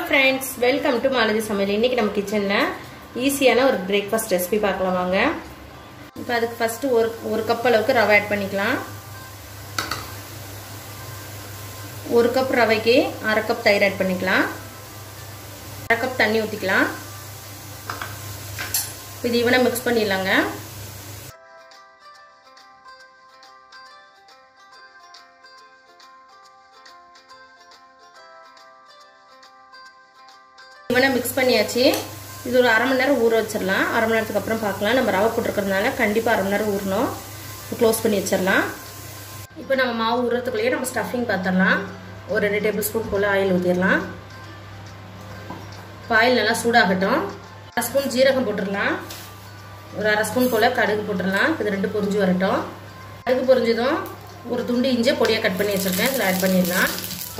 friends welcome to Malathi சமையல் இன்னைக்கு நம்ம கிச்சனில் ஈஸியான ஒரு பிரேக்ஃபாஸ்ட் ரெசிபி பார்க்கலாம் வாங்க இப்போ அதுக்கு ஃபஸ்ட்டு ஒரு ஒரு கப் அளவுக்கு ரவை ஆட் பண்ணிக்கலாம் ஒரு கப் ரவைக்கு அரை கப் தயிர் ஆட் பண்ணிக்கலாம் அரை கப் தண்ணி ஊற்றிக்கலாம் இது ஈவனாக மிக்ஸ் பண்ணிடலாங்க ஈவனாக மிக்ஸ் பண்ணியாச்சு இது ஒரு அரை மணி நேரம் ஊற வச்சிடலாம் அரை மணி நேரத்துக்கு அப்புறம் பார்க்கலாம் நம்ம ரவை போட்டிருக்கிறதுனால கண்டிப்பாக அரை மணி நேரம் ஊறணும் க்ளோஸ் பண்ணி வச்சிடலாம் இப்போ நம்ம மாவு ஊறுறதுக்குள்ளேயே நம்ம ஸ்டஃபிங் பார்த்துடலாம் ஒரு ரெண்டு டேபிள் ஸ்பூன் போல் ஆயில் ஊற்றிடலாம் இப்போ ஆயில் நல்லா சூடாகட்டும் அரை ஸ்பூன் ஜீரகம் போட்டுடலாம் ஒரு அரை ஸ்பூன் போல் கடுகு போட்டுடலாம் இது ரெண்டு பொரிஞ்சு வரட்டும் கடுகு பொரிஞ்சதும் ஒரு துண்டு இஞ்சி பொடியாக கட் பண்ணி வச்சுருக்கேன் இதில் ஆட் பண்ணிடலாம்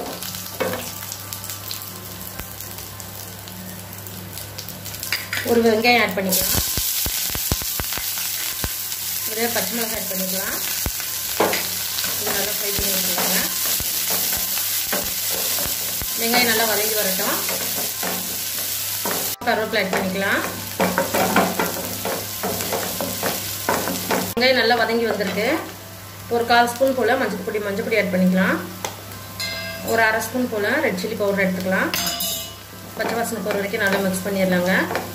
ஒரு வெங்காயம் ஆட் பண்ணிக்கலாம் ஒரே பச்சை மிளகாய் ஆட் பண்ணிக்கலாம் இது நல்லா ஃப்ரை பண்ணி விட்டுருலாங்க வெங்காயம் நல்லா வதங்கி வரட்டும் கருவேப்பிலை ஆட் பண்ணிக்கலாம் வெங்காயம் நல்லா வதங்கி வந்திருக்கு ஒரு கால் ஸ்பூன் போல் மஞ்சள் பொடி மஞ்சள் பொடி ஆட் பண்ணிக்கலாம் ஒரு அரை ஸ்பூன் போல் ரெட் சில்லி பவுடர் எடுத்துக்கலாம் பச்சை வாசனை போகிற வரைக்கும் நல்லா மிக்ஸ் பண்ணிடலாங்க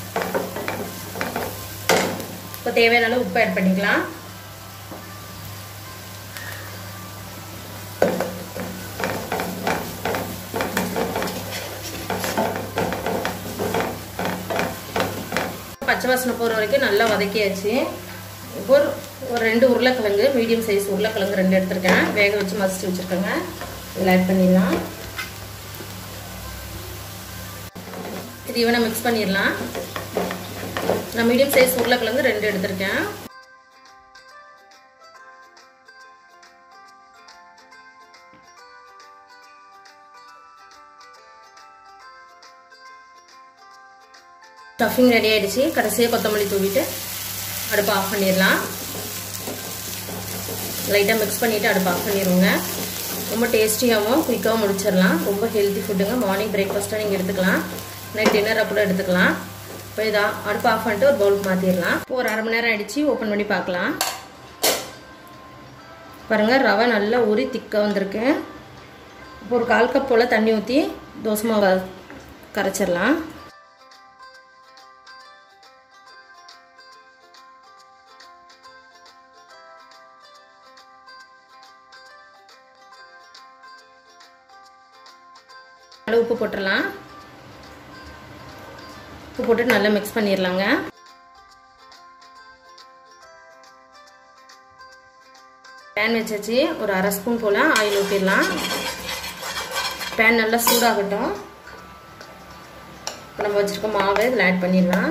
இப்போ தேவையான அளவு உப்பு ஆட் பண்ணிக்கலாம் பச்சை வாசனை போகிற வரைக்கும் நல்லா வதக்கியாச்சு இப்போ ஒரு ரெண்டு உருளைக்கிழங்கு மீடியம் சைஸ் உருளைக்கிழங்கு ரெண்டு எடுத்திருக்கேன் வேக வச்சு மசிச்சு வச்சுருக்கேங்க இதில் ஆட் பண்ணிடலாம் இது இவனை மிக்ஸ் பண்ணிடலாம் நான் மீடியம் சைஸ் உருளைக்கிழங்கு ரெண்டு எடுத்திருக்கேன் ஸ்டஃபிங் ரெடி ஆயிடுச்சு கடைசியாக கொத்தமல்லி தூவிட்டு அடுப்பு ஆஃப் பண்ணிடலாம் லைட்டாக மிக்ஸ் பண்ணிவிட்டு அடுப்பு ஆஃப் பண்ணிடுவோங்க ரொம்ப டேஸ்டியாகவும் குயிக்காகவும் முடிச்சிடலாம் ரொம்ப ஹெல்த்தி ஃபுட்டுங்க மார்னிங் பிரேக்ஃபாஸ்ட்டாக நீங்கள் எடுத்துக்கலாம் நைட் டின்னராக கூட எடுத்துக்கலாம் இப்போ இதான் அடுப்பு ஆஃப் பண்ணிட்டு ஒரு பவுலுக்கு மாற்றிடலாம் ஒரு அரை மணி நேரம் ஆகிடுச்சு ஓப்பன் பண்ணி பார்க்கலாம் பாருங்கள் ரவை நல்லா ஊறி திக்காக வந்திருக்கு இப்போ ஒரு கால் கப் போல் தண்ணி ஊற்றி தோசை மாவை கரைச்சிடலாம் நல்லா உப்பு போட்டுடலாம் உப்பு போட்டு நல்லா மிக்ஸ் பண்ணிடலாங்க பேன் வச்சாச்சு ஒரு அரை ஸ்பூன் போல் ஆயில் ஊற்றிடலாம் பேன் நல்லா சூடாகட்டும் இப்போ நம்ம வச்சுருக்க மாவை இதில் ஆட் பண்ணிடலாம்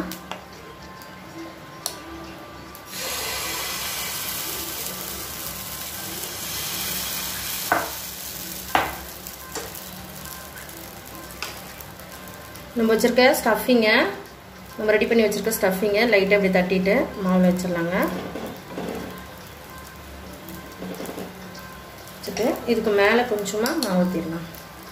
நம்ம வச்சுருக்க ஸ்டஃபிங்கை நம்ம ரெடி பண்ணி வச்சுருக்க ஸ்டஃபிங்கை லைட்டாக இப்படி தட்டிட்டு மாவில் வச்சிடலாங்க வச்சுட்டு இதுக்கு மேலே கொஞ்சமாக மாவு ஊற்றிடலாம்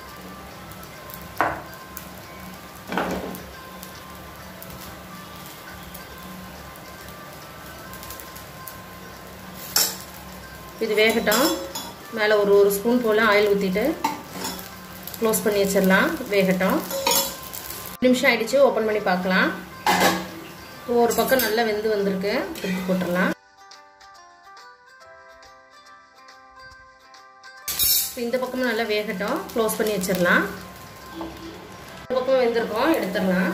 இது வேகட்டும் மேலே ஒரு ஒரு ஸ்பூன் போல் ஆயில் ஊற்றிட்டு க்ளோஸ் பண்ணி வச்சிடலாம் வேகட்டும் நிமிஷம் ஆயிடுச்சு ஓப்பன் பண்ணி பார்க்கலாம் ஒரு பக்கம் நல்லா வெந்து வந்திருக்கு திருப்பி போட்டுடலாம் இந்த பக்கமும் நல்லா வேகட்டும் க்ளோஸ் பண்ணி வச்சிடலாம் இந்த பக்கம் வெந்திருக்கோம் எடுத்துடலாம்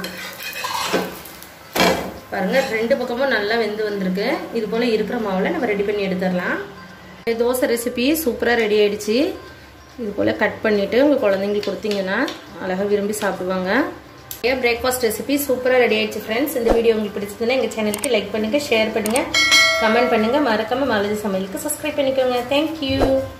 பாருங்க ரெண்டு பக்கமும் நல்லா வெந்து வந்திருக்கு இது போல் இருக்கிற மாவில் நம்ம ரெடி பண்ணி எடுத்துடலாம் தோசை ரெசிபி சூப்பராக ரெடி ஆயிடுச்சு இது போல் கட் பண்ணிவிட்டு உங்கள் குழந்தைங்களுக்கு கொடுத்தீங்கன்னா அழகாக விரும்பி சாப்பிடுவாங்க ஏன் பிரேக்ஃபாஸ்ட் ரெசிபி சூப்பராக ரெடி ஆயிடுச்சு ஃப்ரெண்ட்ஸ் இந்த வீடியோ உங்களுக்கு பிடிச்சதுன்னா எங்கள் சேனலுக்கு லைக் பண்ணுங்கள் ஷேர் பண்ணுங்கள் கமெண்ட் பண்ணுங்கள் மறக்காமல் மலதி சமையலுக்கு சப்ஸ்கிரைப் பண்ணிக்கோங்க தேங்க்யூ